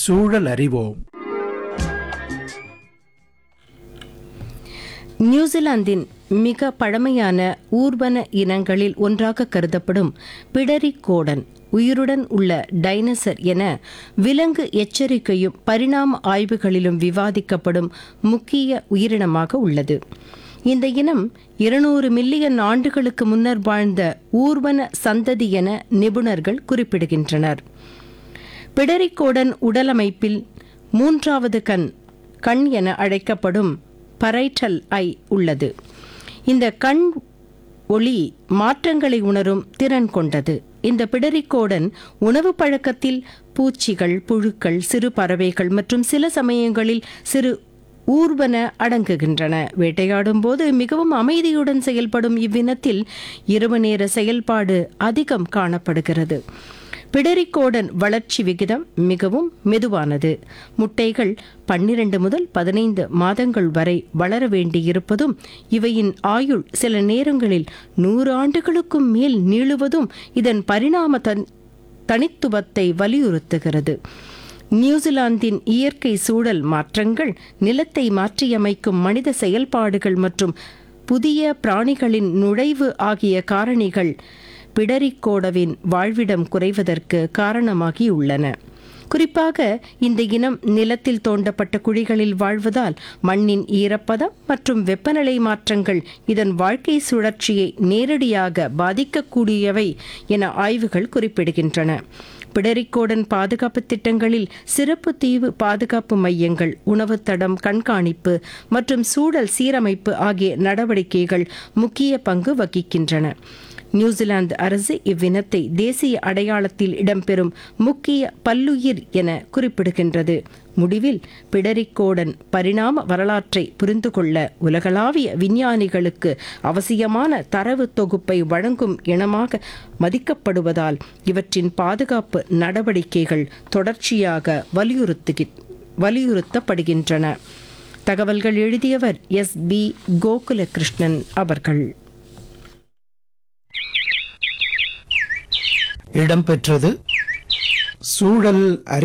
சூழல் அறிவோம் நியூசிலாந்தின் மிக பழமையான ஊர்வன இனங்களில் ஒன்றாக கருதப்படும் பிடரி கோடன் உயிருடன் உள்ள டைனசர் என விலங்கு எச்சரிக்கையும் பரிணாம ஆய்வுகளிலும் விவாதிக்கப்படும் முக்கிய உயிரினமாக உள்ளது இந்த இனம் இருநூறு மில்லியன் ஆண்டுகளுக்கு முன்னர் வாழ்ந்த ஊர்வன சந்ததி என நிபுணர்கள் குறிப்பிடுகின்றனர் பிடரிக்கோடன் உடலமைப்பில் மூன்றாவது கண் கண் என அழைக்கப்படும் பரைட்டல் ஐ உள்ளது இந்த கண் ஒளி மாற்றங்களை உணரும் திறன் கொண்டது இந்த பிடரிக்கோடன் உணவு பழக்கத்தில் பூச்சிகள் புழுக்கள் சிறு பறவைகள் மற்றும் சில சமயங்களில் சிறு ஊர்வன அடங்குகின்றன வேட்டையாடும் போது மிகவும் அமைதியுடன் செயல்படும் இவ்வினத்தில் இரவு நேர செயல்பாடு அதிகம் காணப்படுகிறது பிடரிக்கோடன் வளர்ச்சி விகிதம் மிகவும் மெதுவானது முட்டைகள் பன்னிரண்டு முதல் பதினைந்து மாதங்கள் வரை வளர வேண்டியிருப்பதும் இவையின் ஆயுள் சில நேரங்களில் நூறு ஆண்டுகளுக்கும் மேல் நீளுவதும் இதன் பரிணாம தன் தனித்துவத்தை வலியுறுத்துகிறது நியூசிலாந்தின் இயற்கை சூழல் மாற்றங்கள் நிலத்தை மாற்றியமைக்கும் மனித செயல்பாடுகள் மற்றும் புதிய பிராணிகளின் நுழைவு ஆகிய காரணிகள் பிடரிக்கோடவின் வாழ்விடம் குறைவதற்கு காரணமாகியுள்ளன குறிப்பாக இந்த இனம் நிலத்தில் தோண்டப்பட்ட குழிகளில் வாழ்வதால் மண்ணின் ஈரப்பதம் மற்றும் வெப்பநிலை மாற்றங்கள் இதன் வாழ்க்கை சுழற்சியை நேரடியாக பாதிக்கக்கூடியவை என ஆய்வுகள் குறிப்பிடுகின்றன பிடரிக்கோடன் பாதுகாப்பு திட்டங்களில் சிறப்பு தீவு பாதுகாப்பு மையங்கள் உணவு தடம் கண்காணிப்பு மற்றும் சூழல் சீரமைப்பு ஆகிய நடவடிக்கைகள் முக்கிய பங்கு வகிக்கின்றன நியூசிலாந்து அரசு இவ்வினத்தை தேசிய அடையாளத்தில் இடம்பெறும் முக்கிய பல்லுயிர் என குறிப்பிடுகின்றது முடிவில் பிடரிக்கோடன் பரிணாம வரலாற்றை புரிந்து கொள்ள உலகளாவிய விஞ்ஞானிகளுக்கு அவசியமான தரவு தொகுப்பை வழங்கும் இனமாக மதிக்கப்படுவதால் இவற்றின் பாதுகாப்பு நடவடிக்கைகள் தொடர்ச்சியாக வலியுறுத்து வலியுறுத்தப்படுகின்றன தகவல்கள் எழுதியவர் எஸ் பி கோகுலகிருஷ்ணன் அவர்கள் இடம்பெற்றது சூழல் அறி